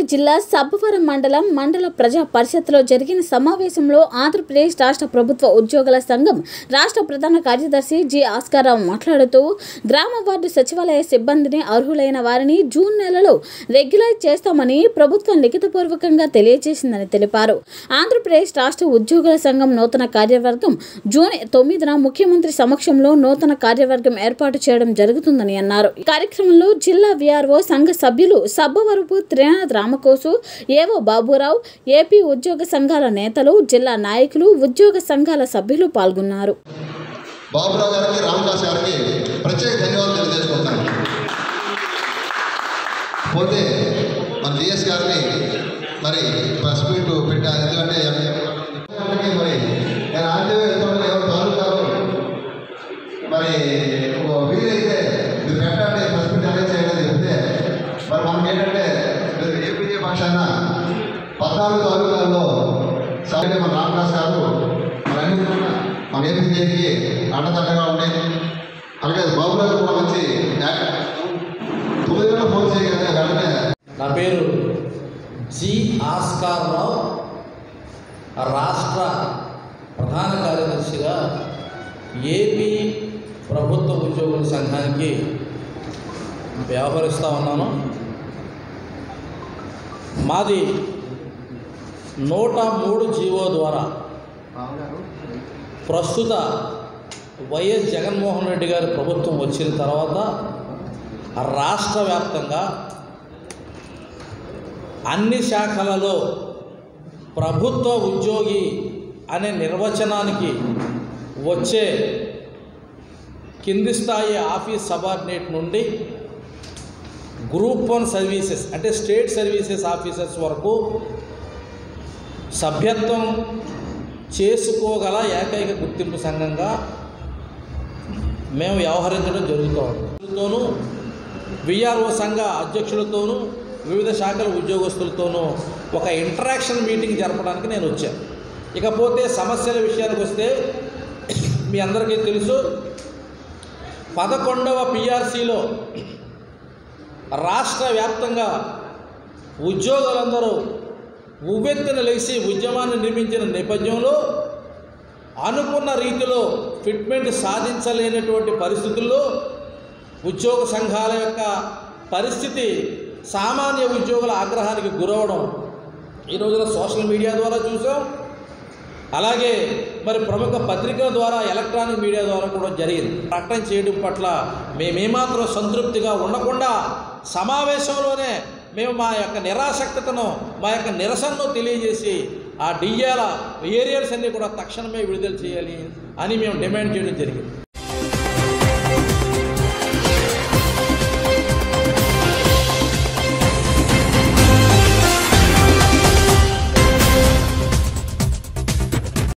సూర్యాపేట జిల్లా సబ్బవరం మండలం మండల ప్రజా పరిషత్లో జరిగిన సమావేశంలో ఆంధ్రప్రదేశ్ రాష్ట్ర ప్రభుత్వ ఉద్యోగుల సంఘం రాష్ట్ర ప్రధాన కార్యదర్శి జి ఆస్కారావు మాట్లాడుతూ గ్రామ వార్డు సచివాలయ సిబ్బందిని అర్హులైన వారిని జూన్ నెలలో రెగ్యులైజ్ చేస్తామని ప్రభుత్వం లిఖితపూర్వకంగా తెలియజేసిందని తెలిపారు ఆంధ్రప్రదేశ్ రాష్ట్ర ఉద్యోగుల సంఘం నూతన కార్యవర్గం జూన్ తొమ్మిదిన ముఖ్యమంత్రి సమక్షంలో నూతన కార్యవర్గం ఏర్పాటు చేయడం జరుగుతుందని అన్నారు ఈ కార్యక్రమంలో జిల్లా విఆర్ఓ సంఘ సభ్యులు సబ్బవరపు త్రినాథ్ రామకోసు ఏవో బాబురావు ఏపీ ఉద్యోగ సంఘాల నేతలు జిల్లా నాయకులు ఉద్యోగ సంఘాల సభ్యులు పాల్గొన్నారు బాబురావు గారికి రామదాస్ గారికి ప్రత్యేక ధన్యవాదాలు తెలియజేసుకుంటాను పోతే మన జిఎస్ గారిని మరి ప్రెస్ మీట్ పెట్టారు ఎందుకంటే అందరికీ మరి నేను ఆంటీవే వెళ్తుంటే ఎవరు తాలూకాలు మరి ఒక వీలైతే మీరు పెట్టండి ప్రెస్ మీట్ అరేంజ్ చేయండి అని చెప్తే మరి మనకి ఏంటంటే ఏపీజే పక్షాన పద్నాలుగు తాలూకాల్లో సరే మన రామదాస్ గారు మరి అన్ని కూడా మన ఏపీజేకి అండదండగా ఉన్నాయి అలాగే బాబురావు కూడా మంచి యాక్టర్. తొమ్మిది వేల ఫోన్ చేయగలిగే వెంటనే నా పేరు జి ఆస్కార్ రావు రాష్ట్ర ప్రధాన కార్యదర్శిగా ఏపీ ప్రభుత్వ ఉద్యోగుల సంఘానికి వ్యవహరిస్తూ ఉన్నాను మాది నూట మూడు జీవో ద్వారా ప్రస్తుత వైఎస్ జగన్మోహన్ రెడ్డి గారి ప్రభుత్వం వచ్చిన తర్వాత రాష్ట్ర వ్యాప్తంగా అన్ని శాఖలలో ప్రభుత్వ ఉద్యోగి అనే నిర్వచనానికి వచ్చే కింది స్థాయి ఆఫీస్ సబార్డినేట్ నుండి గ్రూప్ వన్ సర్వీసెస్ అంటే స్టేట్ సర్వీసెస్ ఆఫీసర్స్ వరకు సభ్యత్వం చేసుకోగల ఏకైక గుర్తింపు సంఘంగా మేము వ్యవహరించడం జరుగుతోంది విఆర్ఓ సంఘ అధ్యక్షులతోనూ వివిధ శాఖల ఉద్యోగస్తులతోనూ ఒక ఇంటరాక్షన్ మీటింగ్ జరపడానికి నేను వచ్చాను ఇకపోతే సమస్యల విషయానికి వస్తే మీ అందరికీ తెలుసు పదకొండవ పిఆర్సీలో రాష్ట్ర వ్యాప్తంగా ఉద్యోగులందరూ ఉవ్వెత్తున లేచి ఉద్యమాన్ని నిర్మించిన నేపథ్యంలో అనుకున్న రీతిలో ఫిట్మెంట్ సాధించలేనటువంటి పరిస్థితుల్లో ఉద్యోగ సంఘాల యొక్క పరిస్థితి సామాన్య ఉద్యోగుల ఆగ్రహానికి గురవడం ఈ రోజున సోషల్ మీడియా ద్వారా చూసాం అలాగే మరి ప్రముఖ పత్రికల ద్వారా ఎలక్ట్రానిక్ మీడియా ద్వారా కూడా జరిగింది ప్రకటన చేయడం పట్ల మేమేమాత్రం సంతృప్తిగా ఉండకుండా సమావేశంలోనే మేము మా యొక్క నిరాసక్తతను మా యొక్క నిరసనను తెలియజేసి ఆ డిఏల ఏరియర్స్ అన్నీ కూడా తక్షణమే విడుదల చేయాలి అని మేము డిమాండ్ చేయడం జరిగింది